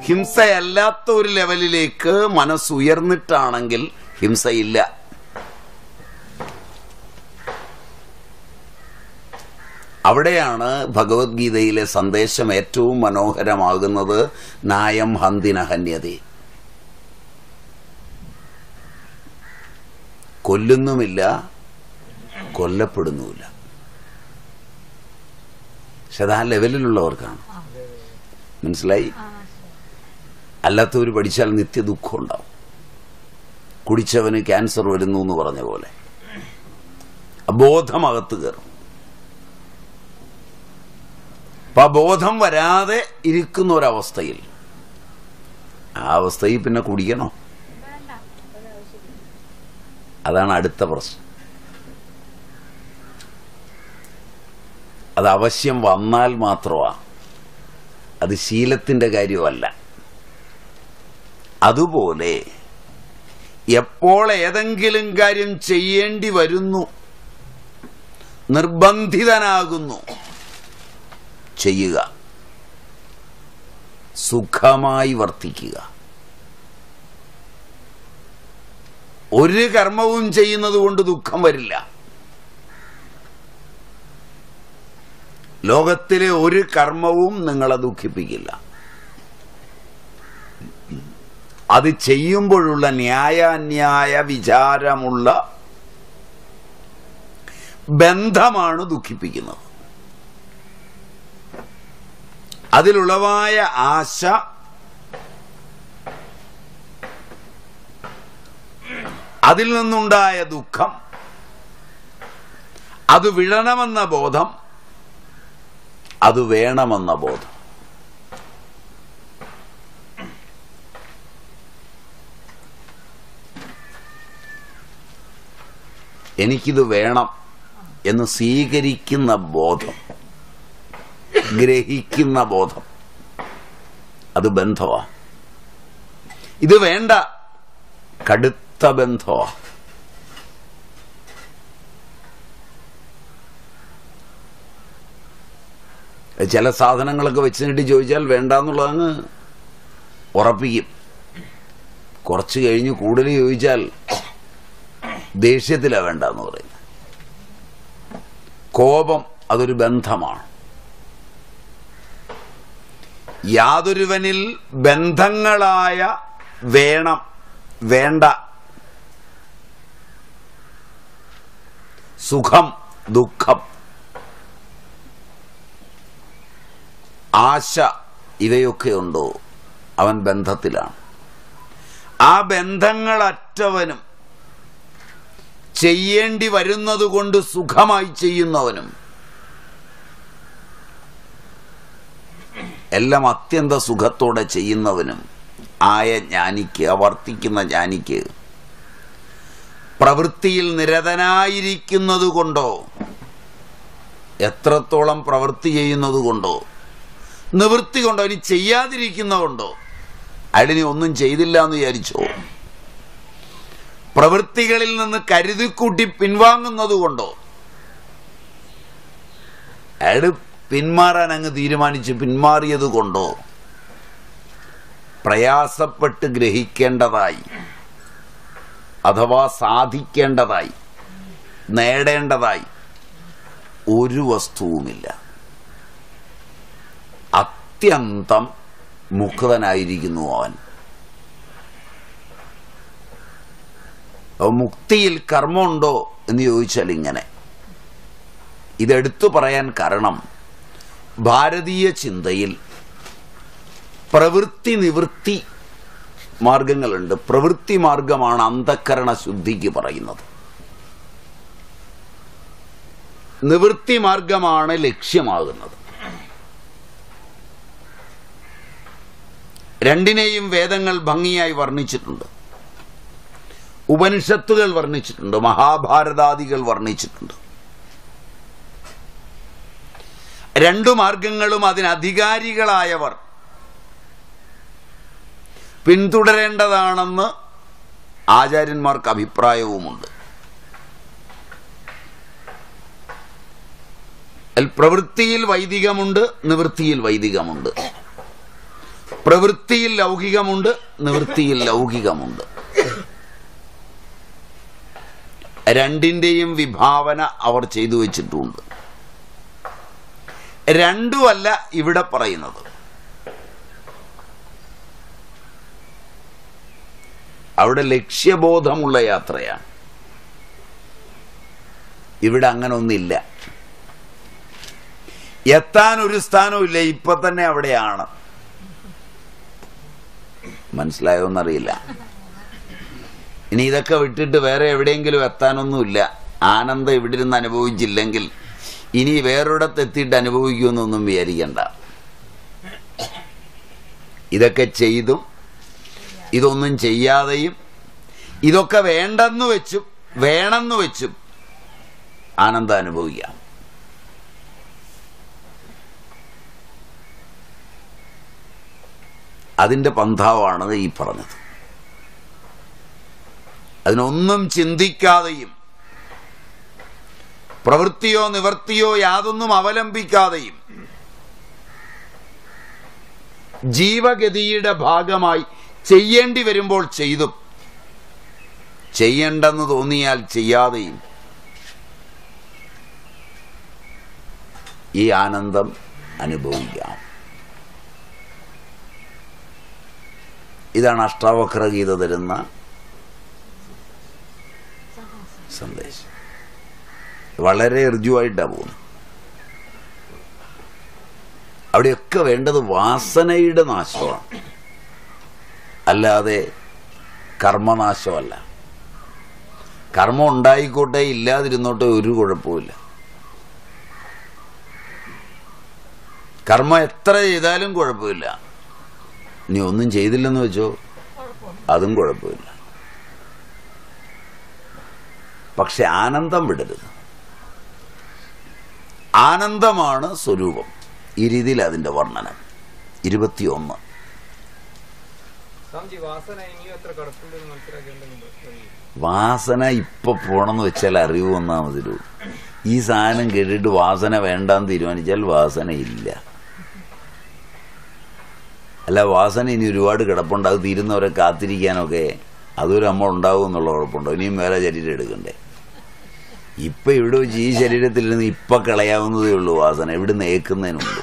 ഹിംസയല്ലാത്ത ഒരു ലെവലിലേക്ക് മനസ്സുയർന്നിട്ടാണെങ്കിൽ ഹിംസയില്ല അവിടെയാണ് ഭഗവത്ഗീതയിലെ സന്ദേശം ഏറ്റവും മനോഹരമാകുന്നത് നായം ഹന്തിനഹന്യതേ കൊല്ലുന്നുമില്ല കൊല്ലപ്പെടുന്നുമില്ല പക്ഷെ അത് ആ ലെവലിലുള്ളവർക്കാണ് മനസ്സിലായി അല്ലാത്തവർ പഠിച്ചാൽ നിത്യ ദുഃഖം ഉണ്ടാവും കുടിച്ചവന് ക്യാൻസർ വരുന്നു എന്ന് പറഞ്ഞ പോലെ ബോധമകത്ത് കയറും അപ്പൊ ആ ബോധം വരാതെ ഇരിക്കുന്ന ഒരവസ്ഥയിൽ ആ അവസ്ഥയിൽ പിന്നെ കുടിക്കണോ അതാണ് അടുത്ത പ്രശ്നം അത് അവശ്യം വന്നാൽ മാത്രമാണ് അത് ശീലത്തിന്റെ കാര്യമല്ല അതുപോലെ എപ്പോൾ ഏതെങ്കിലും കാര്യം ചെയ്യേണ്ടി വരുന്നു നിർബന്ധിതനാകുന്നു ചെയ്യുക സുഖമായി വർത്തിക്കുക ഒരു കർമ്മവും ചെയ്യുന്നത് കൊണ്ട് ദുഃഖം വരില്ല ലോകത്തിലെ ഒരു കർമ്മവും നിങ്ങളെ ദുഃഖിപ്പിക്കില്ല അത് ചെയ്യുമ്പോഴുള്ള ന്യായാന്യായ വിചാരമുള്ള ബന്ധമാണ് ദുഃഖിപ്പിക്കുന്നത് അതിലുളവായ ആശ അതിൽ നിന്നുണ്ടായ ദുഃഖം അത് വിഴണമെന്ന ബോധം അത് വേണമെന്ന ബോധം എനിക്കിത് വേണം എന്ന് സ്വീകരിക്കുന്ന ബോധം ഗ്രഹിക്കുന്ന ബോധം അത് ബന്ധമാ ഇത് വേണ്ട കടുത്ത ബന്ധമാ ചില സാധനങ്ങളൊക്കെ വെച്ചിട്ട് ചോദിച്ചാൽ വേണ്ടാന്നുള്ളതങ്ങ് ഉറപ്പിക്കും കുറച്ച് കഴിഞ്ഞ് കൂടുതൽ ചോദിച്ചാൽ ദേഷ്യത്തിലാ വേണ്ടെന്ന് പറയുന്നത് കോപം അതൊരു ബന്ധമാണ് യാതൊരുവനിൽ ബന്ധങ്ങളായ വേണം വേണ്ട സുഖം ദുഃഖം ആശ ഇവയൊക്കെ ഉണ്ടോ അവൻ ബന്ധത്തിലാണ് ആ ബന്ധങ്ങളറ്റവനും ചെയ്യേണ്ടി വരുന്നത് കൊണ്ട് സുഖമായി ചെയ്യുന്നവനും എല്ലാം അത്യന്ത സുഖത്തോടെ ചെയ്യുന്നവനും ആയ ജ്ഞാനിക്ക് വർത്തിക്കുന്ന ജ്ഞാനിക്ക് പ്രവൃത്തിയിൽ നിരതനായിരിക്കുന്നത് കൊണ്ടോ എത്രത്തോളം പ്രവൃത്തി ചെയ്യുന്നത് കൊണ്ടോ നിവൃത്തി കൊണ്ടോ ഇനി ചെയ്യാതിരിക്കുന്നതുകൊണ്ടോ അയാളിനി ഒന്നും ചെയ്തില്ല എന്ന് വിചാരിച്ചോ പ്രവൃത്തികളിൽ നിന്ന് കരുതിക്കൂട്ടി പിൻവാങ്ങുന്നത് കൊണ്ടോ അയാൾ പിന്മാറാൻ അങ്ങ് തീരുമാനിച്ച് പിന്മാറിയത് കൊണ്ടോ പ്രയാസപ്പെട്ട് ഗ്രഹിക്കേണ്ടതായി അഥവാ സാധിക്കേണ്ടതായി നേടേണ്ടതായി ഒരു വസ്തുവുമില്ല അത്യന്തം മുക്തനായിരിക്കുന്നു അവൻ അപ്പൊ മുക്തിയിൽ കർമ്മമുണ്ടോ എന്ന് ചോദിച്ചാൽ ഇങ്ങനെ ഇതെടുത്തു പറയാൻ കാരണം ഭാരതീയ ചിന്തയിൽ പ്രവൃത്തി നിവൃത്തി മാർഗങ്ങളുണ്ട് പ്രവൃത്തി മാർഗമാണ് അന്ധക്കരണ ശുദ്ധിക്ക് പറയുന്നത് നിവൃത്തി മാർഗമാണ് ലക്ഷ്യമാകുന്നത് രണ്ടിനെയും വേദങ്ങൾ ഭംഗിയായി വർണ്ണിച്ചിട്ടുണ്ട് ഉപനിഷത്തുകൾ വർണ്ണിച്ചിട്ടുണ്ട് മഹാഭാരതാദികൾ വർണ്ണിച്ചിട്ടുണ്ട് രണ്ടു മാർഗങ്ങളും അതിനധികാരികളായവർ പിന്തുടരേണ്ടതാണെന്ന് ആചാര്യന്മാർക്ക് അഭിപ്രായവുമുണ്ട് അതിൽ പ്രവൃത്തിയിൽ വൈദികമുണ്ട് നിവൃത്തിയിൽ വൈദികമുണ്ട് പ്രവൃത്തിയിൽ ലൗകികമുണ്ട് നിവൃത്തിയിൽ ലൗകികമുണ്ട് രണ്ടിന്റെയും വിഭാവന അവർ ചെയ്തു വെച്ചിട്ടുണ്ട് രണ്ടുമല്ല ഇവിടെ പറയുന്നത് അവിടെ ലക്ഷ്യബോധമുള്ള യാത്രയാണ് ഇവിടെ അങ്ങനെ ഒന്നില്ല എത്താൻ ഒരു സ്ഥാനവും ഇല്ല ഇപ്പൊ തന്നെ അവിടെയാണ് മനസ്സിലായോന്നറിയില്ല ഇനി ഇതൊക്കെ വിട്ടിട്ട് വേറെ എവിടെയെങ്കിലും എത്താനൊന്നുമില്ല ആനന്ദം ഇവിടെ ഇരുന്ന് അനുഭവിച്ചില്ലെങ്കിൽ ഇനി വേറൊരിടത്ത് എത്തിയിട്ട് അനുഭവിക്കുമെന്നൊന്നും വിചാരിക്കണ്ട ഇതൊക്കെ ചെയ്തും ഇതൊന്നും ചെയ്യാതെയും ഇതൊക്കെ വേണ്ടെന്ന് വെച്ചും വേണമെന്ന് വെച്ചും ആനന്ദം അനുഭവിക്കാം അതിന്റെ പന്ഥാവാണ് ഈ പറഞ്ഞത് അതിനൊന്നും ചിന്തിക്കാതെയും പ്രവൃത്തിയോ നിവർത്തിയോ യാതൊന്നും അവലംബിക്കാതെയും ജീവഗതിയുടെ ഭാഗമായി ചെയ്യേണ്ടി വരുമ്പോൾ ചെയ്തും ചെയ്യണ്ടെന്ന് തോന്നിയാൽ ചെയ്യാതെയും ഈ ആനന്ദം അനുഭവിക്കാം ഇതാണ് അഷ്ടാവക്ര ഗീത തരുന്ന സന്ദേശം വളരെ ഋജുവായിട്ടാണ് പോകുന്നത് അവിടെയൊക്കെ വേണ്ടത് വാസനയുടെ നാശമാണ് അല്ലാതെ കർമ്മനാശമല്ല കർമ്മം ഉണ്ടായിക്കോട്ടെ ഇല്ലാതിരുന്നോട്ടെ ഒരു കുഴപ്പമില്ല കർമ്മം എത്ര ചെയ്താലും കുഴപ്പമില്ല നീ ഒന്നും ചെയ്തില്ലെന്ന് വെച്ചോ അതും കുഴപ്പമില്ല പക്ഷെ ആനന്ദം വിടരുത് ആനന്ദമാണ് സ്വരൂപം ഈ രീതിയിൽ അതിന്റെ വർണ്ണനം ഇരുപത്തിയൊന്ന് സ്വാമിജി വാസന ഇനിയും എത്ര കടപ്പുണ്ടെന്ന് മനസ്സിലാക്കേണ്ടതുണ്ട് വാസന ഇപ്പൊ പോണെന്ന് വെച്ചാൽ അറിവ് വന്നാൽ മതിരു ഈ സാധനം കേട്ടിട്ട് വാസന വേണ്ടാന്ന് തീരുമാനിച്ചാൽ വാസന ഇല്ല അല്ല വാസന ഇനി ഒരുപാട് കിടപ്പുണ്ട് അത് തീരുന്നവരെ കാത്തിരിക്കാനൊക്കെ അതൊരു അമ്മ ഉണ്ടാവും എന്നുള്ള കുഴപ്പമുണ്ടോ ഇനിയും വേറെ ശരീരം എടുക്കണ്ടേ ഇപ്പൊ ഇവിടെ വെച്ച് ഈ ശരീരത്തിൽ നിന്ന് ഇപ്പൊ കളയാവുന്നതേ ഉള്ളൂ വാസന ഇവിടെ നേക്കുന്നതിനുണ്ട്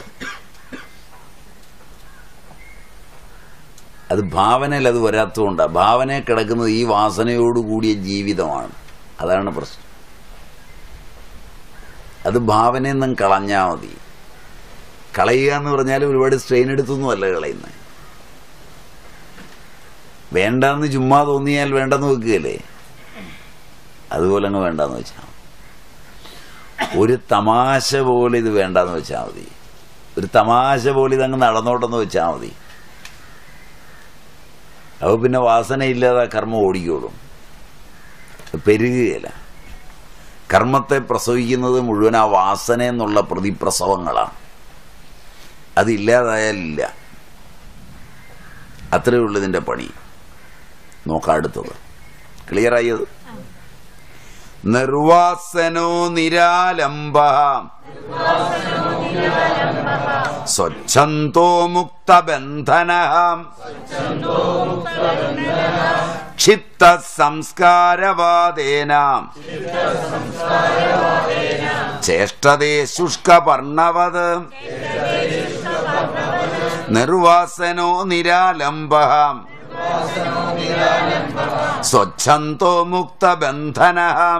അത് ഭാവനയിൽ അത് വരാത്തതുകൊണ്ടാണ് ഭാവനയിൽ കിടക്കുന്നത് ഈ വാസനയോട് കൂടിയ ജീവിതമാണ് അതാണ് പ്രശ്നം അത് ഭാവനയിൽ നിന്നും കളഞ്ഞാൽ മതി കളയുക എന്ന് പറഞ്ഞാൽ ഒരുപാട് സ്ട്രെയിൻ എടുത്തൊന്നുമല്ല കളയുന്നത് വേണ്ടെന്ന് ചുമ്മാ തോന്നിയാൽ വേണ്ടെന്ന് വെക്കുകയല്ലേ അതുപോലെ അങ്ങ് വേണ്ടെന്ന് വെച്ചാൽ മതി. ഒരു തമാശ പോലെ ഇത് വേണ്ടെന്ന് വെച്ചാൽ മതി ഒരു തമാശ പോലെ ഇതങ്ങ് നടന്നോട്ടെന്ന് വെച്ചാൽ മതി അപ്പൊ പിന്നെ വാസനയില്ലാതെ ആ കർമ്മം ഓടിക്കോളും പെരുകുകയില്ല കർമ്മത്തെ പ്രസവിക്കുന്നത് മുഴുവൻ ആ വാസന എന്നുള്ള പ്രതിപ്രസവങ്ങളാണ് അതില്ലാതായാലില്ല അത്രയേ ഉള്ളൂ ഇതിന്റെ പണി നോക്കാം അടുത്തത് ക്ലിയർ ആയത് നിർവാസനോ നിരാലംബ സ്വച്ഛന്തോ മുക്തബന്ധന ക്ഷിപ്ത സംസ്കാരവാദേന ചേഷ്ടതേ ശുഷ്കപർണവത് നിർവാസനോ നിരാലംബ സ്വച്ഛന്തോ മുക്തബന്ധന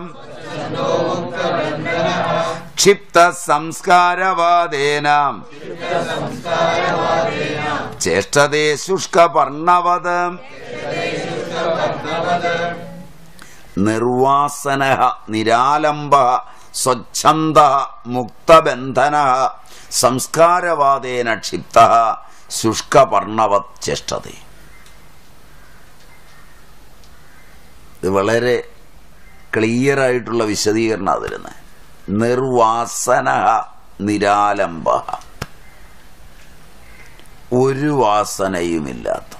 ക്ഷിപ്ത സംസ്കാരവാദേന ചേഷ്ടതേ ശുഷ്കപർണവത് നിർവാസന നിരാലംബ സ്വച്ഛന്ത മുക്തബന്ധന സംസ്കാരവാദേന ക്ഷിപ്ത ശുഷ്കപർണവത് ചേഷ്ടതേ ഇത് വളരെ ക്ലിയർ ആയിട്ടുള്ള വിശദീകരണം അതിരുന്നത് നിർവാസന നിരാലംബ ഒരു വാസനയുമില്ലാത്ത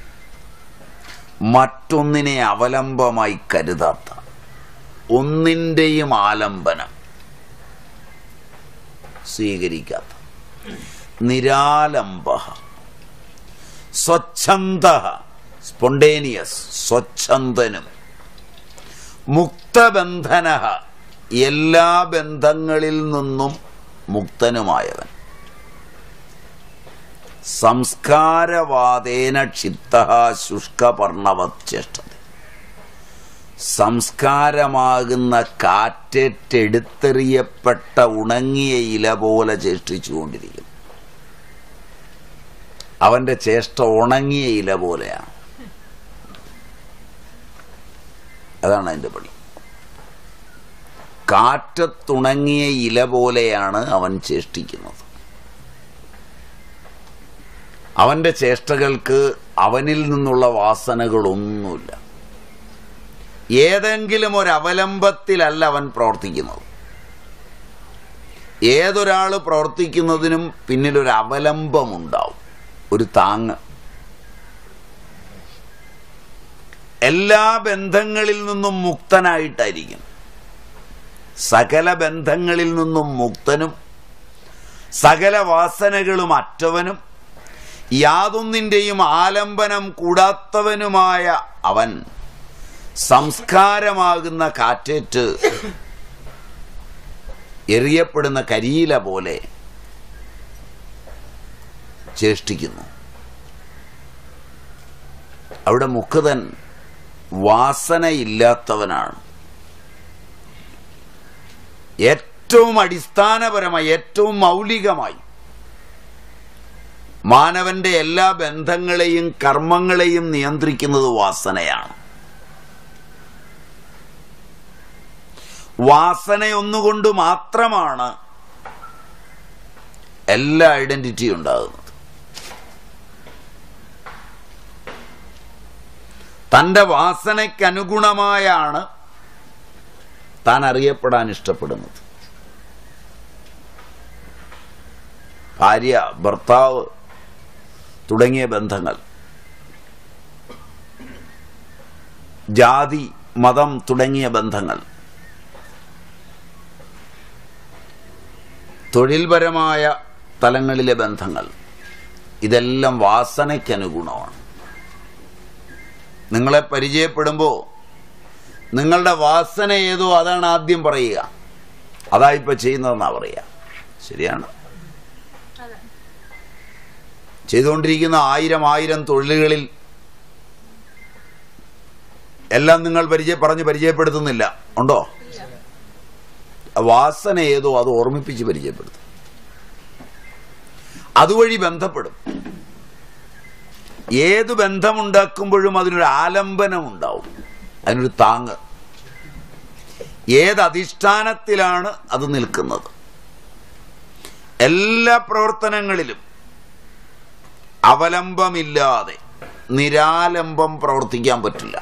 മറ്റൊന്നിനെ അവലംബമായി കരുതാത്ത ഒന്നിൻ്റെയും ആലംബനം സ്വീകരിക്കാത്ത നിരാലംബ സ്വച്ഛന്ത സ്പോണ്ടേനിയസ് സ്വച്ഛന്തനും മുക്തബന്ധന എല്ലാ ബന്ധങ്ങളിൽ നിന്നും മുക്തനുമായവൻ സംസ്കാരവാദേന ക്ഷിപ്ത ശുഷ്കപർണവച്ചേഷ്ടത സംസ്കാരമാകുന്ന കാറ്റേറ്റെടുത്തെറിയപ്പെട്ട ഉണങ്ങിയ ഇല പോലെ ചേഷ്ടിച്ചുകൊണ്ടിരിക്കുന്നു അവന്റെ ചേഷ്ട ഉണങ്ങിയ ഇല പോലെയാണ് അതാണ് അതിന്റെ പണി കാറ്റത്തുണങ്ങിയ ഇല പോലെയാണ് അവൻ ചേഷ്ടിക്കുന്നത് അവന്റെ ചേഷ്ടകൾക്ക് അവനിൽ നിന്നുള്ള വാസനകളൊന്നുമില്ല ഏതെങ്കിലും ഒരു അവലംബത്തിലല്ല അവൻ പ്രവർത്തിക്കുന്നത് ഏതൊരാൾ പ്രവർത്തിക്കുന്നതിനും പിന്നിലൊരു അവലംബമുണ്ടാവും ഒരു താങ്ങ് എല്ലാ ബന്ധങ്ങളിൽ നിന്നും മുക്തനായിട്ടായിരിക്കും സകല ബന്ധങ്ങളിൽ നിന്നും മുക്തനും സകല വാസനകളും അറ്റവനും യാതൊന്നിൻ്റെയും ആലംബനം കൂടാത്തവനുമായ അവൻ സംസ്കാരമാകുന്ന കാറ്റേറ്റ് എറിയപ്പെടുന്ന കരിയില പോലെ ചേഷ്ടിക്കുന്നു അവിടെ മുക്കുതൻ വാസനയില്ലാത്തവനാണ് ഏറ്റവും അടിസ്ഥാനപരമായി ഏറ്റവും മൗലികമായി മാനവന്റെ എല്ലാ ബന്ധങ്ങളെയും കർമ്മങ്ങളെയും നിയന്ത്രിക്കുന്നത് വാസനയാണ് വാസനയൊന്നുകൊണ്ട് മാത്രമാണ് എല്ലാ ഐഡന്റിറ്റി ഉണ്ടാകുന്നത് തന്റെ വാസനയ്ക്ക് അനുഗുണമായാണ് താൻ അറിയപ്പെടാൻ ഇഷ്ടപ്പെടുന്നത് ഭാര്യ ഭർത്താവ് തുടങ്ങിയ ബന്ധങ്ങൾ ജാതി മതം തുടങ്ങിയ ബന്ധങ്ങൾ തൊഴിൽപരമായ തലങ്ങളിലെ ബന്ധങ്ങൾ ഇതെല്ലാം വാസനയ്ക്ക് അനുഗുണമാണ് നിങ്ങളെ പരിചയപ്പെടുമ്പോൾ നിങ്ങളുടെ വാസന ഏതോ അതാണ് ആദ്യം പറയുക അതാ ഇപ്പൊ ചെയ്യുന്നതെന്നാ പറയുക ശരിയാണ് ചെയ്തുകൊണ്ടിരിക്കുന്ന ആയിരം ആയിരം തൊഴിലുകളിൽ എല്ലാം നിങ്ങൾ പരിചയ പറഞ്ഞ് പരിചയപ്പെടുത്തുന്നില്ല ഉണ്ടോ വാസന ഏതോ അത് ഓർമ്മിപ്പിച്ച് പരിചയപ്പെടുത്തും അതുവഴി ബന്ധപ്പെടും ഏത് ബന്ധമുണ്ടാക്കുമ്പോഴും അതിനൊരു ആലംബനം ഉണ്ടാവും അതിനൊരു താങ്ങ് ഏത് അധിഷ്ഠാനത്തിലാണ് അത് നിൽക്കുന്നത് എല്ലാ പ്രവർത്തനങ്ങളിലും അവലംബമില്ലാതെ നിരാലംബം പ്രവർത്തിക്കാൻ പറ്റില്ല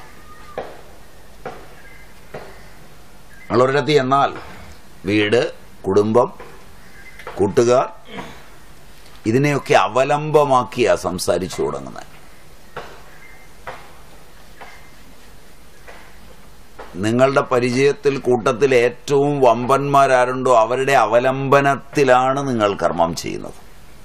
നിങ്ങളൊരിടത്ത് എന്നാൽ വീട് കുടുംബം കൂട്ടുകാർ ഇതിനെയൊക്കെ അവലംബമാക്കിയാ സംസാരിച്ചു തുടങ്ങുന്നത് നിങ്ങളുടെ പരിചയത്തിൽ കൂട്ടത്തിൽ ഏറ്റവും വമ്പന്മാരാരുണ്ടോ അവരുടെ അവലംബനത്തിലാണ് നിങ്ങൾ കർമ്മം ചെയ്യുന്നത്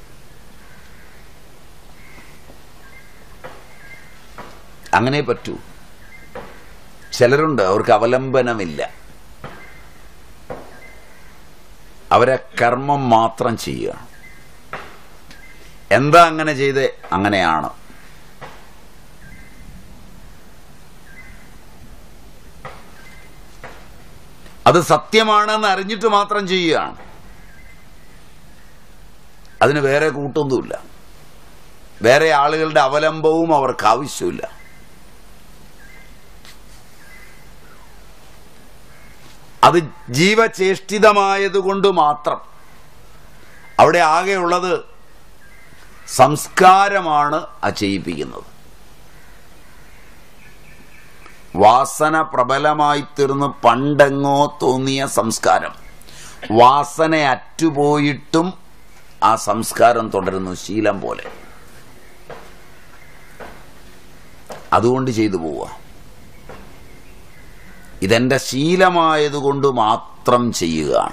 അങ്ങനെ പറ്റൂ ചിലരുണ്ട് അവർക്ക് അവലംബനമില്ല അവരെ കർമ്മം മാത്രം ചെയ്യുക എന്താ അങ്ങനെ ചെയ്ത് അങ്ങനെയാണ് അത് സത്യമാണെന്ന് അറിഞ്ഞിട്ട് മാത്രം ചെയ്യുകയാണ് അതിന് വേറെ കൂട്ടൊന്നുമില്ല വേറെ ആളുകളുടെ അവലംബവും അവർക്ക് ആവശ്യമില്ല അത് ജീവചേഷ്ടിതമായതുകൊണ്ട് മാത്രം അവിടെ ആകെയുള്ളത് സംസ്കാരമാണ് ആ ചെയ്യിപ്പിക്കുന്നത് വാസന പ്രബലമായി തീർന്ന് പണ്ടെങ്ങോ തോന്നിയ സംസ്കാരം വാസന അറ്റുപോയിട്ടും ആ സംസ്കാരം തുടരുന്നു ശീലം പോലെ അതുകൊണ്ട് ചെയ്തു പോവുക ഇതെന്റെ ശീലമായതുകൊണ്ട് മാത്രം ചെയ്യുകയാണ്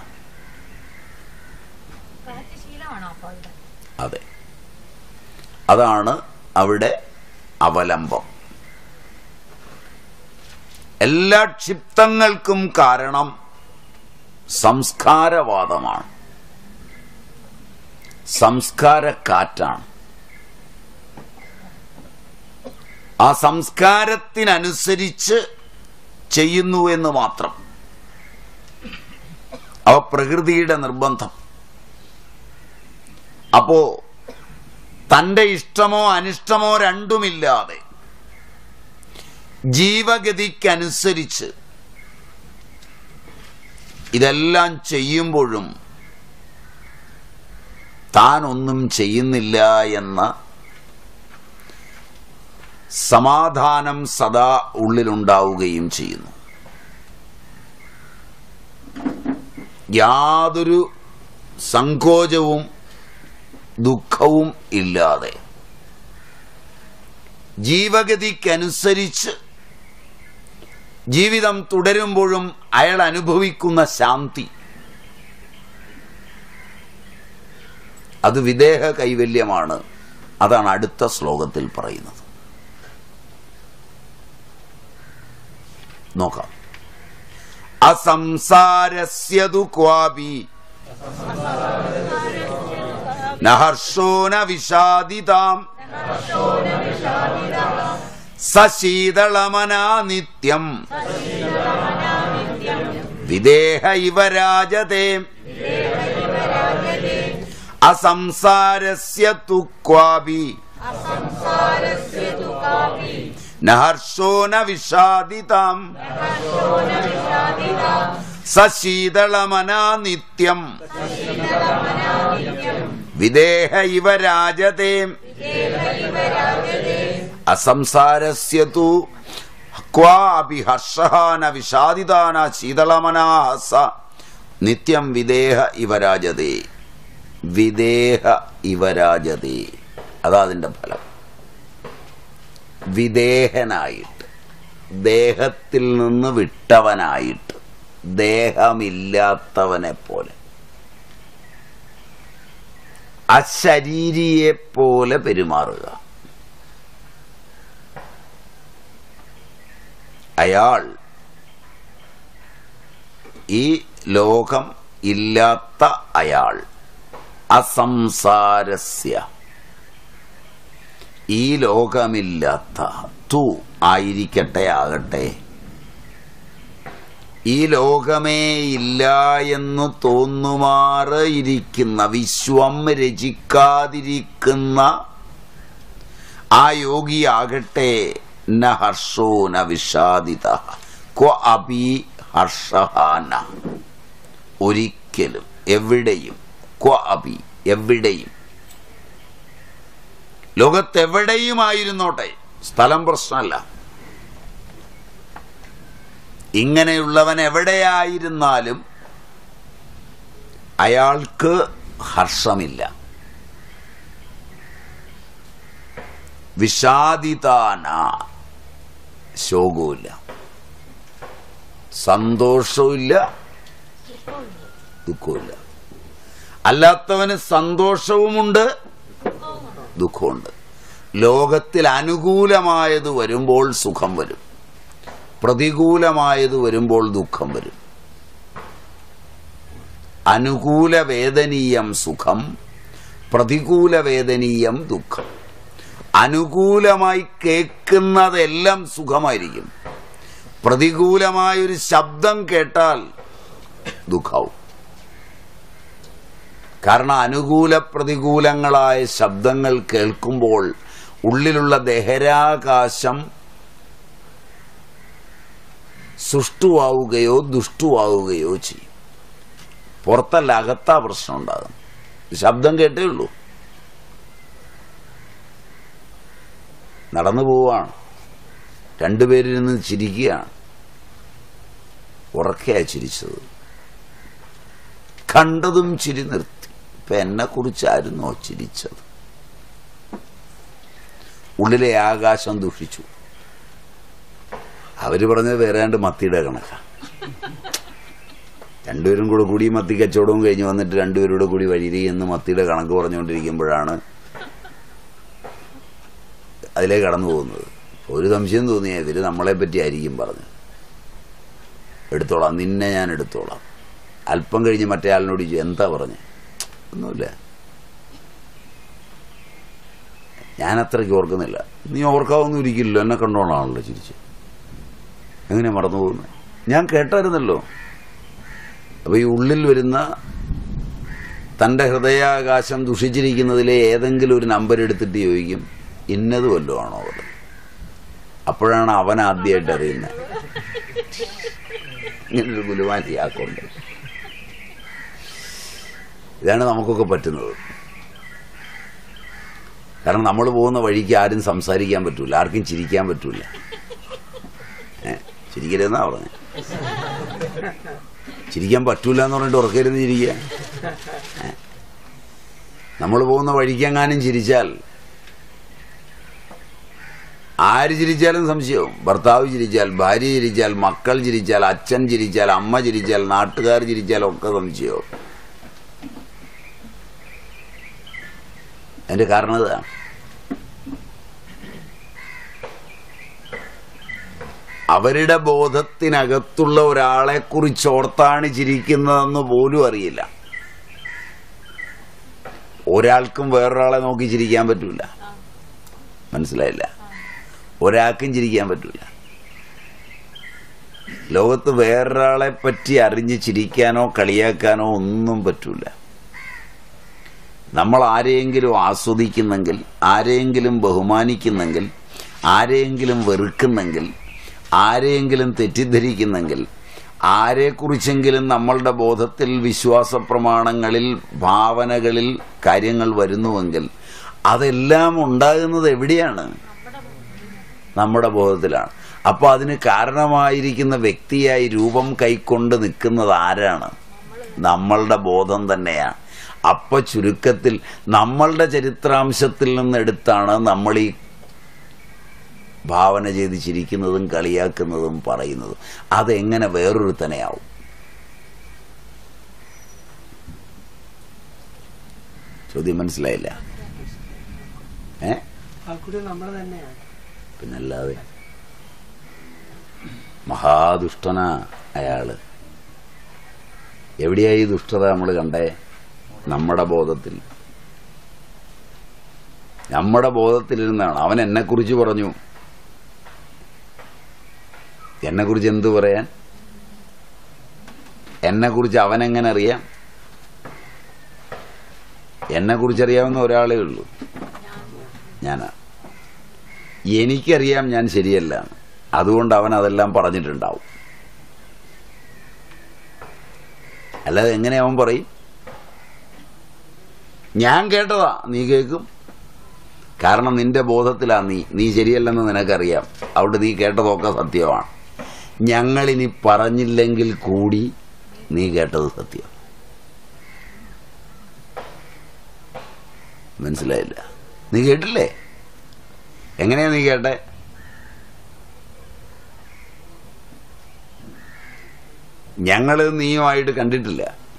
കാറ്റ് ശീലമാണോ അപ്പൊ ഇവിടെ അതെ അതാണ് അവിടെ അവലംബം എല്ലാ ക്ഷിപ്തങ്ങൾക്കും കാരണം സംസ്കാരവാദമാണ് സംസ്കാരക്കാറ്റാണ് ആ സംസ്കാരത്തിനനുസരിച്ച് ചെയ്യുന്നു എന്ന് മാത്രം അവ പ്രകൃതിയുടെ നിർബന്ധം അപ്പോ തന്റെ ഇഷ്ടമോ അനിഷ്ടമോ രണ്ടുമില്ലാതെ ജീവഗതിക്കനുസരിച്ച് ഇതെല്ലാം ചെയ്യുമ്പോഴും താൻ ഒന്നും ചെയ്യുന്നില്ല എന്ന സമാധാനം സദാ ഉള്ളിലുണ്ടാവുകയും ചെയ്യുന്നു യാതൊരു സങ്കോചവും ദുഃഖവും ഇല്ലാതെ ജീവഗതിക്കനുസരിച്ച് ജീവിതം തുടരുമ്പോഴും അയാൾ അനുഭവിക്കുന്ന ശാന്തി അത് വിദേഹ കൈവല്യമാണ് അതാണ് അടുത്ത ശ്ലോകത്തിൽ പറയുന്നത് നോക്കാം അസംസാരസ്യതു ക്വാപി നഹർഷോ ന വിഷാദിതാം സശീതളമനാ നിത്യം വിദേഹ ഇവ രാജതേ അസംസാരസ്യ തു ക്വാപി നഹർഷോ ന വിഷാദിതാം സശീതളമനാ നിത്യം വിദേഹ ഇവ രാജതേ അസംസാരസ്യ തു ക്വാപി ഹർഷഃ ന വിഷാദിതാ ന ശീതളമനാ സ നിത്യം വിദേഹ ഇവ രാജതേ വിദേഹ ഇവ രാജതേ അതാ അതിന്റെ ഫലം വിദേഹനായിട്ട് ദേഹത്തിൽ നിന്ന് വിട്ടവനായിട്ട് ദേഹമില്ലാത്തവനെ പോലെ അശരീരിയെ പോലെ പെരുമാറുക അയാൾ ഈ ലോകം ഇല്ലാത്ത അയാൾ അസംസാരസ്യ ഈ ലോകമില്ലാത്ത തു ആയിരിക്കട്ടെ ആകട്ടെ ഈ ലോകമേ ഇല്ല എന്ന് തോന്നുമാറ് ഇരിക്കുന്ന വിശ്വം രചിക്കാതിരിക്കുന്ന ആ യോഗിയാകട്ടെ ന ഹർഷോ ന വിഷാദിത ക്വ അപി ഹർഷഹാന ഒരിക്കലും എവിടെയും ക്വ അപി എവിടെയും ലോകത്തെവിടെയുമായിരുന്നോട്ടെ സ്ഥലം പ്രശ്നമല്ല ഇങ്ങനെയുള്ളവൻ എവിടെയായിരുന്നാലും അയാൾക്ക് ഹർഷമില്ല വിഷാദിതാന ശോകവുമില്ല സന്തോഷവുമില്ല ദുഃഖവുമില്ല അല്ലാത്തവന് സന്തോഷവുമുണ്ട് ദുഃഖമുണ്ട് ലോകത്തിൽ അനുകൂലമായത് വരുമ്പോൾ സുഖം വരും പ്രതികൂലമായത് വരുമ്പോൾ ദുഃഖം വരും അനുകൂല വേദനീയം സുഖം പ്രതികൂല വേദനീയം ദുഃഖം അനുകൂലമായി കേൾക്കുന്നതെല്ലാം സുഖമായിരിക്കും പ്രതികൂലമായൊരു ശബ്ദം കേട്ടാൽ ദുഃഖാവും കാരണം അനുകൂല പ്രതികൂലങ്ങളായ ശബ്ദങ്ങൾ കേൾക്കുമ്പോൾ ഉള്ളിലുള്ള ദഹരാകാശം സുഷ്ടുവാവുകയോ ദുഷ്ടുവാവുകയോ ചെയ്യും പുറത്തല്ല അകത്താ പ്രശ്നം ഉണ്ടാകും ശബ്ദം കേട്ടേ ഉള്ളൂ നടന്നു പോവാണ് രണ്ടുപേരിരുന്ന് ചിരിക്കുകയാണ് ഉറക്കെയാ ചിരിച്ചത് കണ്ടതും ചിരി നിർത്തി ഇപ്പൊ എന്നെ കുറിച്ചായിരുന്നോ ചിരിച്ചത് ഉള്ളിലെ ആകാശം ദുഷിച്ചു അവര് പറഞ്ഞത് വേറെ രണ്ട് മത്തിയുടെ കണക്കാ രണ്ടുപേരും കൂടെ കൂടി മത്തി കച്ചവടവും കഴിഞ്ഞ് വന്നിട്ട് രണ്ടുപേരുടെ കൂടി വഴിയിൽ എന്ന് മത്തിയുടെ കണക്ക് പറഞ്ഞുകൊണ്ടിരിക്കുമ്പോഴാണ് അതിലേക്ക് കടന്നു പോകുന്നത് ഒരു സംശയം തോന്നിയ ഇവര് നമ്മളെ പറ്റി ആയിരിക്കും പറഞ്ഞു എടുത്തോളാം നിന്നെ ഞാൻ എടുത്തോളാം അല്പം കഴിഞ്ഞ് മറ്റേ ആളിനോട് ചോദിച്ചു എന്താ പറഞ്ഞേ ഒന്നുമില്ല ഞാൻ അത്രയ്ക്ക് ഓർക്കുന്നില്ല നീ ഓർക്കാവൊന്നും ഇരിക്കില്ലല്ലോ എന്നെ കണ്ടോളാണല്ലോ ചിരിച്ച് എങ്ങനെ മറന്നു പോകുന്നത് ഞാൻ കേട്ടായിരുന്നല്ലോ അപ്പൊ ഈ ഉള്ളിൽ വരുന്ന തന്റെ ഹൃദയാകാശം ദുഷിച്ചിരിക്കുന്നതിലെ ഏതെങ്കിലും ഒരു നമ്പർ എടുത്തിട്ട് ചോദിക്കും ഇന്നത് വല്ലതും ആണോ അത് അപ്പോഴാണ് അവൻ ആദ്യമായിട്ട് അറിയുന്നത് ഇങ്ങനൊരു ഗുലുമാറ്റിയാക്കൊണ്ട് ഇതാണ് നമുക്കൊക്കെ പറ്റുന്നത് കാരണം നമ്മൾ പോകുന്ന വഴിക്ക് ആരും സംസാരിക്കാൻ പറ്റൂല ആർക്കും ചിരിക്കാൻ പറ്റൂല ഏ ചിരിക്കരുതെന്നാ പറഞ്ഞേ ചിരിക്കാൻ പറ്റൂല എന്ന് പറഞ്ഞിട്ട് ഉറക്കരുന്ന് ചിരിക്കുക നമ്മൾ പോകുന്ന വഴിക്കെങ്ങാനും ചിരിച്ചാൽ ആര് ചിരിച്ചാലും സംശയവും ഭർത്താവ് ചിരിച്ചാൽ ഭാര്യ ചിരിച്ചാൽ മക്കൾ ചിരിച്ചാൽ അച്ഛൻ ചിരിച്ചാൽ അമ്മ ചിരിച്ചാൽ നാട്ടുകാർ ചിരിച്ചാൽ ഒക്കെ സംശയവും അതിന്റെ കാരണം ഇതാണ് അവരുടെ ബോധത്തിനകത്തുള്ള ഒരാളെ കുറിച്ച് ഓർത്താണ് ചിരിക്കുന്നതെന്ന് പോലും അറിയില്ല ഒരാൾക്കും വേറൊരാളെ നോക്കി ചിരിക്കാൻ പറ്റൂല മനസ്സിലായില്ല ഒരാൾക്കും ചിരിക്കാൻ പറ്റൂല ലോകത്ത് വേറൊരാളെ പറ്റി അറിഞ്ഞ് ചിരിക്കാനോ കളിയാക്കാനോ ഒന്നും പറ്റൂല നമ്മൾ ആരെയെങ്കിലും ആസ്വദിക്കുന്നെങ്കിൽ ആരെയെങ്കിലും ബഹുമാനിക്കുന്നെങ്കിൽ ആരെയെങ്കിലും വെറുക്കുന്നെങ്കിൽ ആരെയെങ്കിലും തെറ്റിദ്ധരിക്കുന്നെങ്കിൽ ആരെക്കുറിച്ചെങ്കിലും നമ്മളുടെ ബോധത്തിൽ വിശ്വാസ പ്രമാണങ്ങളിൽ ഭാവനകളിൽ കാര്യങ്ങൾ വരുന്നുവെങ്കിൽ അതെല്ലാം ഉണ്ടാകുന്നത് എവിടെയാണ് നമ്മുടെ ബോധത്തിലാണ് അപ്പോൾ അതിന് കാരണമായിരിക്കുന്ന വ്യക്തിയായി രൂപം കൈക്കൊണ്ട് നിൽക്കുന്നത് ആരാണ് നമ്മളുടെ ബോധം തന്നെയാണ് അപ്പൊ ചുരുക്കത്തിൽ നമ്മളുടെ ചരിത്രാംശത്തിൽ നിന്നെടുത്താണ് നമ്മൾ ഈ ഭാവന ചെയ്ത് ചിരിക്കുന്നതും കളിയാക്കുന്നതും പറയുന്നതും അതെങ്ങനെ വേറൊരുത്തനെയാവും ചോദ്യം മനസ്സിലായില്ല ഏ ആൾക്കൂടി നമ്മൾ തന്നെയാണ് പിന്നല്ലാതെ മഹാദുഷ്ടന അയാള് എവിടെയായി ഈ ദുഷ്ടത നമ്മൾ കണ്ടേ നമ്മുടെ ബോധത്തിൽ നമ്മുടെ ബോധത്തിലിരുന്നാണ് അവൻ എന്നെ കുറിച്ച് പറഞ്ഞു എന്നെ കുറിച്ച് എന്തു പറയാൻ എന്നെ കുറിച്ച് അവൻ എങ്ങനെ അറിയാം എന്നെ കുറിച്ച് അറിയാവുന്ന ഒരാളേ ഉള്ളൂ ഞാനാ എനിക്കറിയാം ഞാൻ ശരിയല്ല അതുകൊണ്ട് അവൻ അതെല്ലാം പറഞ്ഞിട്ടുണ്ടാവും അല്ലാതെ എങ്ങനെ അവൻ പറയും ഞാൻ കേട്ടതാ നീ കേൾക്കും കാരണം നിന്റെ ബോധത്തിലാ നീ നീ ശരിയല്ലെന്ന് നിനക്കറിയാം അവിടെ നീ കേട്ടതൊക്കെ സത്യമാണ് ഞങ്ങളിനി പറഞ്ഞില്ലെങ്കിൽ കൂടി നീ കേട്ടത് സത്യം മനസ്സിലായില്ല നീ കേട്ടില്ലേ എങ്ങനെയാ നീ കേട്ടെ ഞങ്ങള് നീയുമായിട്ട് കണ്ടിട്ടില്ല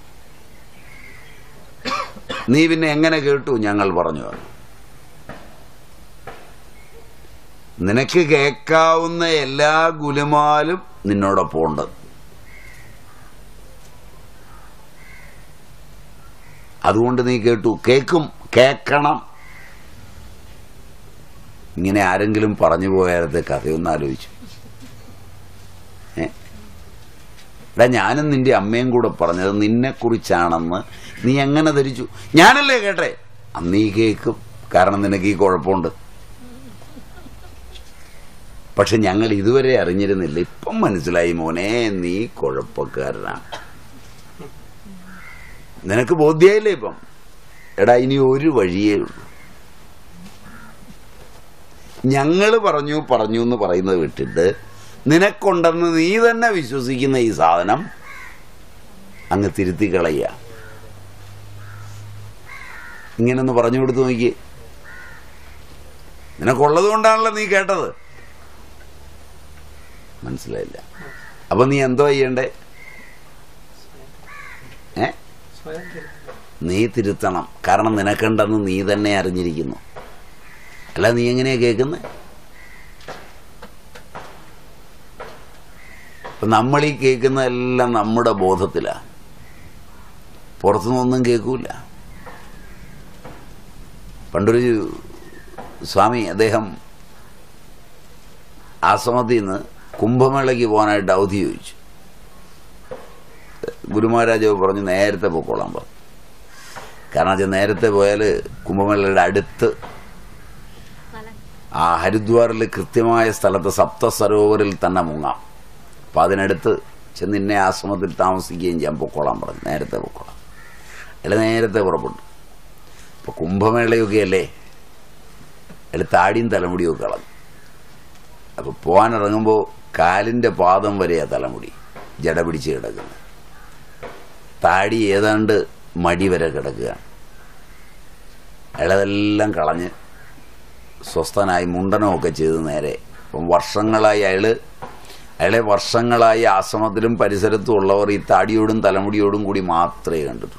നീ പിന്നെ എങ്ങനെ കേട്ടു ഞങ്ങൾ പറഞ്ഞു നിനക്ക് കേൾക്കാവുന്ന എല്ലാ ഗുലുമാലും നിന്നോടൊപ്പം ഉണ്ട് അതുകൊണ്ട് നീ കേട്ടു കേൾക്കും കേൾക്കണം ഇങ്ങനെ ആരെങ്കിലും പറഞ്ഞു പോയാലത്തെ കഥയൊന്ന് ആലോചിച്ചു ഏ എടാ ഞാനും നിന്റെ അമ്മയും കൂടെ പറഞ്ഞത് നിന്നെ കുറിച്ചാണെന്ന് നീ എങ്ങനെ ധരിച്ചു ഞാനല്ലേ കേട്ടെ അന്ന് നീ കേൾക്കും കാരണം നിനക്ക് ഈ കുഴപ്പമുണ്ട് പക്ഷെ ഞങ്ങൾ ഇതുവരെ അറിഞ്ഞിരുന്നില്ല ഇപ്പം മനസ്സിലായി മോനെ നീ കുഴപ്പക്കാരനാണ് നിനക്ക് ബോധ്യായില്ലേ ഇപ്പം എടാ ഇനി ഒരു വഴിയേ ഉള്ളൂ ഞങ്ങൾ പറഞ്ഞു പറഞ്ഞു എന്ന് പറയുന്നത് വിട്ടിട്ട് നിനക്കുണ്ടെന്ന് നീ തന്നെ വിശ്വസിക്കുന്ന ഈ സാധനം അങ്ങ് തിരുത്തി കളയുക ഇങ്ങനൊന്ന് പറഞ്ഞു കൊടുത്തു നോക്കി നിനക്കുള്ളത് കൊണ്ടാണല്ലോ നീ കേട്ടത് മനസ്സിലായില്ല അപ്പൊ നീ എന്തോ ചെയ്യണ്ടേ ഏ സ്വയം തിരുത്തുക. നീ തിരുത്തണം കാരണം നിനക്കുണ്ടെന്ന് നീ തന്നെ അറിഞ്ഞിരിക്കുന്നു അല്ല നീ എങ്ങനെയാ കേൾക്കുന്നത് ഇപ്പൊ നമ്മൾ ഈ കേൾക്കുന്നതെല്ലാം നമ്മുടെ ബോധത്തിലാണ് പുറത്തുനിന്നൊന്നും കേൾക്കൂല പണ്ടൊരു സ്വാമി അദ്ദേഹം ആശ്രമത്തിൽ നിന്ന് കുംഭമേളയ്ക്ക് പോകാനായിട്ട് അവധി ചോദിച്ചു ഗുരുമഹാരാജാവ് പറഞ്ഞു നേരത്തെ പൊക്കോളാൻ പറഞ്ഞു കാരണം വെച്ചാൽ നേരത്തെ പോയാൽ കുംഭമേളയുടെ അടുത്ത് ആ ഹരിദ്വാറിൽ കൃത്യമായ സ്ഥലത്ത് സപ്ത സരോവരിൽ തന്നെ മുങ്ങാം അപ്പം അതിനടുത്ത് ചെന്ന് ഇന്നെ ആശ്രമത്തിൽ താമസിക്കുകയും ചെയ്യാൻ പൊക്കോളാൻ പറഞ്ഞു നേരത്തെ പൊക്കോളാം അയാൾ നേരത്തെ പുറപ്പെട്ടു ഇപ്പൊ കുംഭമേളയൊക്കെ അല്ലേ അയാൾ താടിയും തലമുടിയും ഒക്കെ കളഞ്ഞു അപ്പൊ പോകാനിറങ്ങുമ്പോൾ കാലിന്റെ പാദം വരെയാ തലമുടി ജട പിടിച്ച് കിടക്കുന്നത് താടി ഏതാണ്ട് മടി വരെ കിടക്കുകയാണ് അയാളതെല്ലാം കളഞ്ഞ് സ്വസ്ഥനായി മുണ്ടനമൊക്കെ ചെയ്ത് നേരെ അപ്പം വർഷങ്ങളായി അയാള് അയാളെ വർഷങ്ങളായി ആശ്രമത്തിലും പരിസരത്തും ഉള്ളവർ ഈ താടിയോടും തലമുടിയോടും കൂടി മാത്രമേ കണ്ടിട്ടുള്ളൂ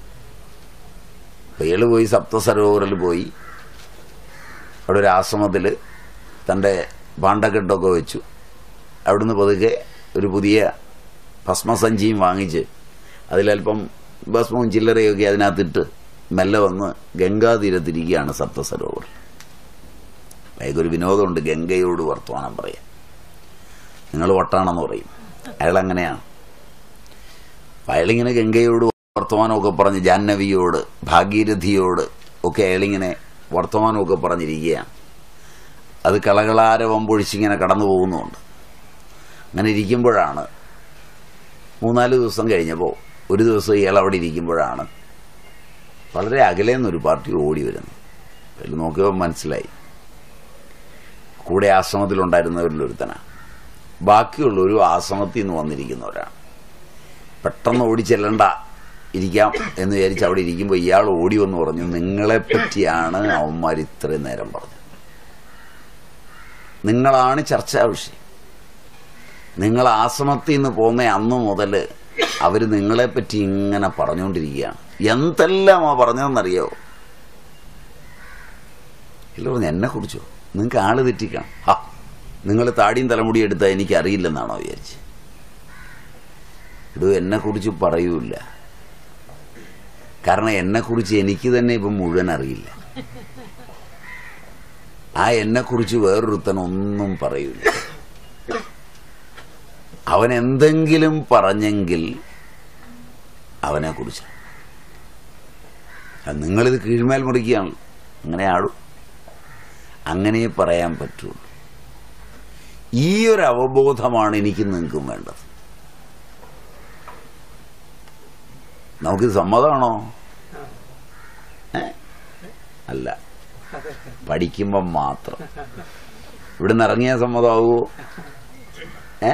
അപ്പൊ അയാള് പോയി സപ്തസരോവറിൽ പോയി അവിടെ ഒരു ആശ്രമത്തിൽ തൻ്റെ പാണ്ടക്കെട്ടൊക്കെ വെച്ചു അവിടുന്ന് പതുക്കെ ഒരു പുതിയ ഭസ്മസഞ്ചിയും വാങ്ങിച്ച് അതിലല്പം ഭസ്മവും ചില്ലറയൊക്കെ അതിനകത്തിട്ട് മെല്ലെ വന്ന് ഗംഗാതീരത്തിരിക്കുകയാണ് സപ്തസരോവർ അയാൾക്കൊരു വിനോദമുണ്ട് ഗംഗയോട് വർത്തമാനം പറയാൻ നിങ്ങൾ വട്ടാണെന്ന് പറയും അയാൾ അങ്ങനെയാണ് അയാളിങ്ങനെ ഗംഗയോട് വർത്തമാനമൊക്കെ പറഞ്ഞ് ജാഹ്നവിയോട് ഭാഗീരഥിയോട് ഒക്കെ അയാളിങ്ങനെ വർത്തമാനമൊക്കെ പറഞ്ഞിരിക്കുകയാണ് അത് കളകളാരവം പൊഴിച്ചിങ്ങനെ കടന്നു പോകുന്നുമുണ്ട് അങ്ങനെ ഇരിക്കുമ്പോഴാണ് മൂന്നാല് ദിവസം കഴിഞ്ഞപ്പോൾ ഒരു ദിവസം ഇയാൾ അവിടെ ഇരിക്കുമ്പോഴാണ് വളരെ അകലെ നിന്നൊരു പാർട്ടി ഓടി വരുന്നത് അതിൽ നോക്കിയപ്പോൾ മനസ്സിലായി കൂടെ ആശ്രമത്തിലുണ്ടായിരുന്നവരിൽ ഒരുത്തനാണ് ബാക്കിയുള്ള ഒരു ആശ്രമത്തിൽ നിന്ന് വന്നിരിക്കുന്നവരാണ് പെട്ടെന്ന് ഓടി ചെല്ലണ്ട ഇരിക്കാം എന്ന് വിചാരിച്ച് അവിടെ ഇരിക്കുമ്പോൾ ഇയാൾ ഓടി വന്ന് പറഞ്ഞു നിങ്ങളെ പറ്റിയാണ് അവന്മാർ ഇത്രയും നേരം പറഞ്ഞത് നിങ്ങളാണ് ചർച്ചാ വിഷയം നിങ്ങൾ ആശ്രമത്തിൽ നിന്ന് പോകുന്ന അന്ന് മുതൽ അവർ നിങ്ങളെപ്പറ്റി ഇങ്ങനെ പറഞ്ഞുകൊണ്ടിരിക്കുകയാണ് എന്തെല്ലാമാ പറഞ്ഞതെന്നറിയോ ഇല്ല പറഞ്ഞു എന്നെ കുറിച്ചോ നിങ്ങൾക്ക് ആള് തെറ്റിക്കണം ഹാ നിങ്ങൾ താടിയും തലമുടി എടുത്താൽ എനിക്ക് അറിയില്ലെന്നാണോ വിചാരിച്ച് ഇടൂ എന്നെ കുറിച്ച് പറയൂല കാരണം എന്നെ കുറിച്ച് എനിക്ക് തന്നെ ഇപ്പം മുഴുവൻ അറിയില്ല ആ എന്നെ കുറിച്ച് വേറൊരുത്തൻ ഒന്നും പറയൂല അവൻ എന്തെങ്കിലും പറഞ്ഞെങ്കിൽ അവനെ കുറിച്ച് നിങ്ങളിത് കീഴ്മേൽ മുറിക്കുകയാണല്ലോ അങ്ങനെ ആടും അങ്ങനെ പറയാൻ പറ്റുള്ളൂ ഈ ഒരു അവബോധമാണ് എനിക്ക് നിങ്ങൾക്കും വേണ്ടത് നമുക്കിത് സമ്മതമാണോ ഏ? അല്ല പഠിക്കുമ്പം മാത്രം ഇവിടുന്ന് ഇറങ്ങിയ സമ്മതമാകുമോ ഏ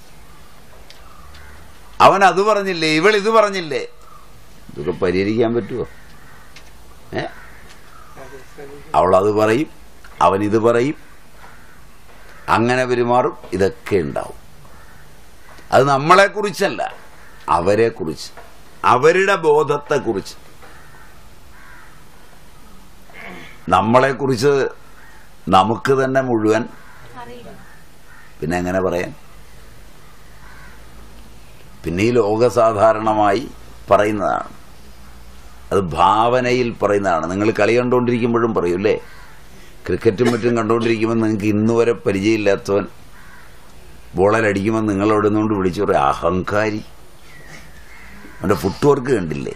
അവൻ അത് പറഞ്ഞില്ലേ ഇവൾ ഇത് പറഞ്ഞില്ലേ ഇതൊക്കെ പരിഹരിക്കാൻ പറ്റുമോ ഏ അവൾ അത് പറയും അവൻ ഇത് പറയും അങ്ങനെ പെരുമാറും ഇതൊക്കെ ഉണ്ടാവും അത് നമ്മളെ കുറിച്ചല്ല അവരെ കുറിച്ച് അവരുടെ ബോധത്തെ കുറിച്ച് നമ്മളെ കുറിച്ച് നമുക്ക് തന്നെ മുഴുവൻ പിന്നെ എങ്ങനെ പറയാൻ പിന്നെ ഈ ലോകസാധാരണമായി പറയുന്നതാണ് അത് ഭാവനയിൽ പറയുന്നതാണ് നിങ്ങൾ കളി കണ്ടുകൊണ്ടിരിക്കുമ്പോഴും പറയൂല്ലേ ക്രിക്കറ്റും മറ്റും കണ്ടുകൊണ്ടിരിക്കുമ്പോൾ നിങ്ങൾക്ക് ഇന്ന് വരെ പരിചയമില്ലാത്തവൻ ബോളലടിക്കുമ്പോൾ നിങ്ങൾ അവിടെ നിന്നുകൊണ്ട് വിളിച്ചു പറയും അഹങ്കാരി അവൻ്റെ ഫുട് വർക്ക് കണ്ടില്ലേ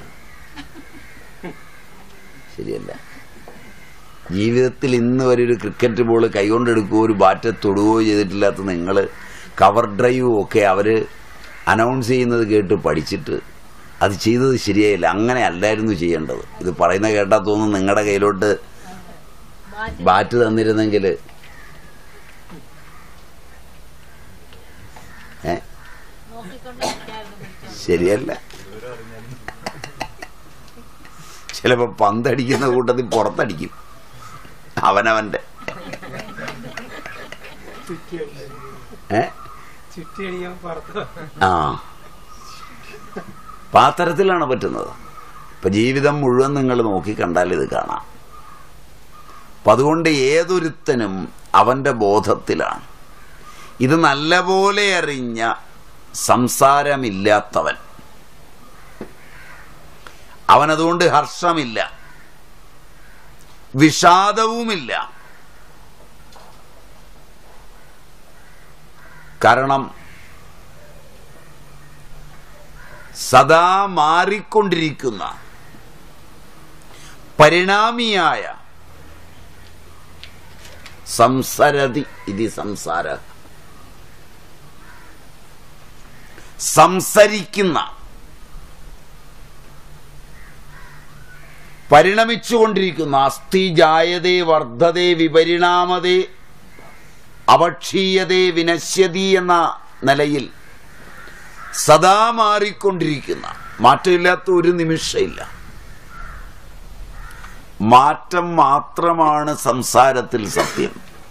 ശരിയല്ല ജീവിതത്തിൽ ഇന്ന് വരെ ഒരു ക്രിക്കറ്റ് ബോൾ കൈകൊണ്ടെടുക്കുകയോ ഒരു ബാറ്റ് തൊടുകയോ ചെയ്തിട്ടില്ലാത്ത നിങ്ങൾ കവർ ഡ്രൈവും ഒക്കെ അവർ അനൗൺസ് ചെയ്യുന്നത് കേട്ട് പഠിച്ചിട്ട് അത് ചെയ്തത് ശരിയായില്ല അങ്ങനെ അല്ലായിരുന്നു ചെയ്യേണ്ടത് ഇത് പറയുന്ന കേട്ടാ തോന്നുന്നു നിങ്ങളുടെ കയ്യിലോട്ട് ബാറ്റ് തന്നിരുന്നെങ്കിൽ ഏ ശരിയല്ല ചിലപ്പോ പന്തടിക്കുന്ന കൂട്ടത്തിൽ പുറത്തടിക്കും അവനവന്റെ ചുറ്റി അടിക്കാൻ ഏ ചുറ്റി അടിക്കാൻ പുറത്ത് ആ പാത്തരത്തിലാണ് പറ്റുന്നത് ഇപ്പൊ ജീവിതം മുഴുവൻ നിങ്ങൾ നോക്കി കണ്ടാൽ ഇത് കാണാം അപ്പം അതുകൊണ്ട് ഏതൊരുത്തനും അവൻ്റെ ബോധത്തിലാണ് ഇത് നല്ലപോലെ അറിഞ്ഞ സംസാരമില്ലാത്തവൻ അവനതുകൊണ്ട് ഹർഷമില്ല വിഷാദവുമില്ല കാരണം സദാ മാറിക്കൊണ്ടിരിക്കുന്ന പരിണാമിയായ സംസരതി ഇതി സംസാര സംസരിക്കുന്ന പരിണമിച്ചുകൊണ്ടിരിക്കുന്ന അസ്ഥി ജായതേ വർദ്ധതേ വിപരിണാമതേ അപക്ഷീയതേ വിനശ്യതി എന്ന നിലയിൽ സദാ മാറിക്കൊണ്ടിരിക്കുന്ന മാറ്റമില്ലാത്ത ഒരു നിമിഷമില്ല മാറ്റം മാത്രമാണ് സംസാരത്തിൽ സത്യം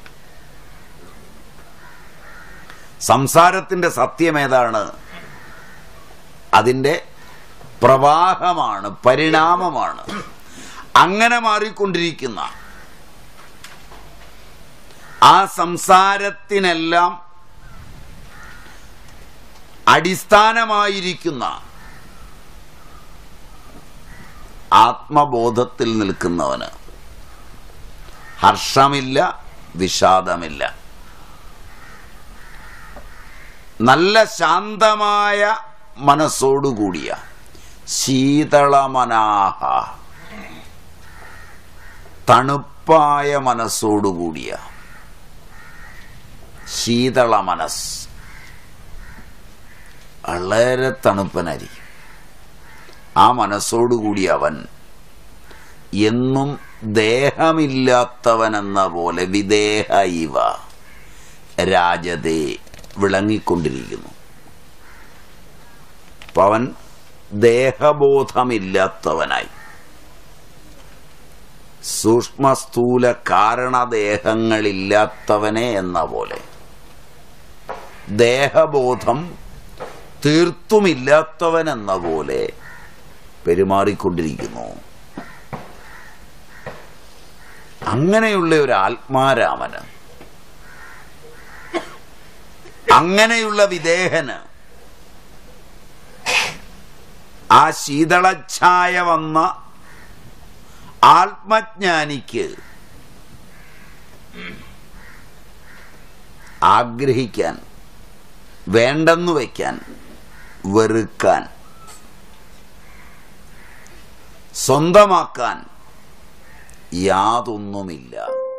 സംസാരത്തിന്റെ സത്യം ഏതാണ് അതിൻ്റെ പ്രവാഹമാണ് പരിണാമമാണ് അങ്ങനെ മാറിക്കൊണ്ടിരിക്കുന്ന ആ സംസാരത്തിനെല്ലാം അടിസ്ഥാനമായിരിക്കുന്ന ആത്മബോധത്തിൽ നിൽക്കുന്നവന് ഹർഷമില്ല വിഷാദമില്ല നല്ല ശാന്തമായ മനസ്സോടുകൂടിയ ശീതളമനാഹ തണുപ്പായ മനസ്സോടുകൂടിയ ശീതള മനസ് വളരെ തണുപ്പനായിരിക്കും ആ മനസ്സോടുകൂടി അവൻ എന്നും ദേഹമില്ലാത്തവനെന്ന പോലെ വിദേഹ ഇവ രാജതേ വിളങ്ങിക്കൊണ്ടിരിക്കുന്നു അപ്പൊ അവൻ ദേഹബോധമില്ലാത്തവനായി സൂക്ഷ്മസ്ഥൂല കാരണദേഹങ്ങളില്ലാത്തവനെ എന്ന പോലെ ദേഹബോധം തീർത്തുമില്ലാത്തവൻ എന്ന പോലെ പെരുമാറിക്കൊണ്ടിരിക്കുന്നു അങ്ങനെയുള്ള ഒരു ആത്മാരാമന് അങ്ങനെയുള്ള വിദേഹന് ആ ശീതളഛായ വന്ന ആത്മജ്ഞാനിക്ക് ആഗ്രഹിക്കാൻ വേണ്ടെന്നു വയ്ക്കാൻ വെറുക്കാൻ സ്വന്തമാക്കാൻ യാതൊന്നുമില്ല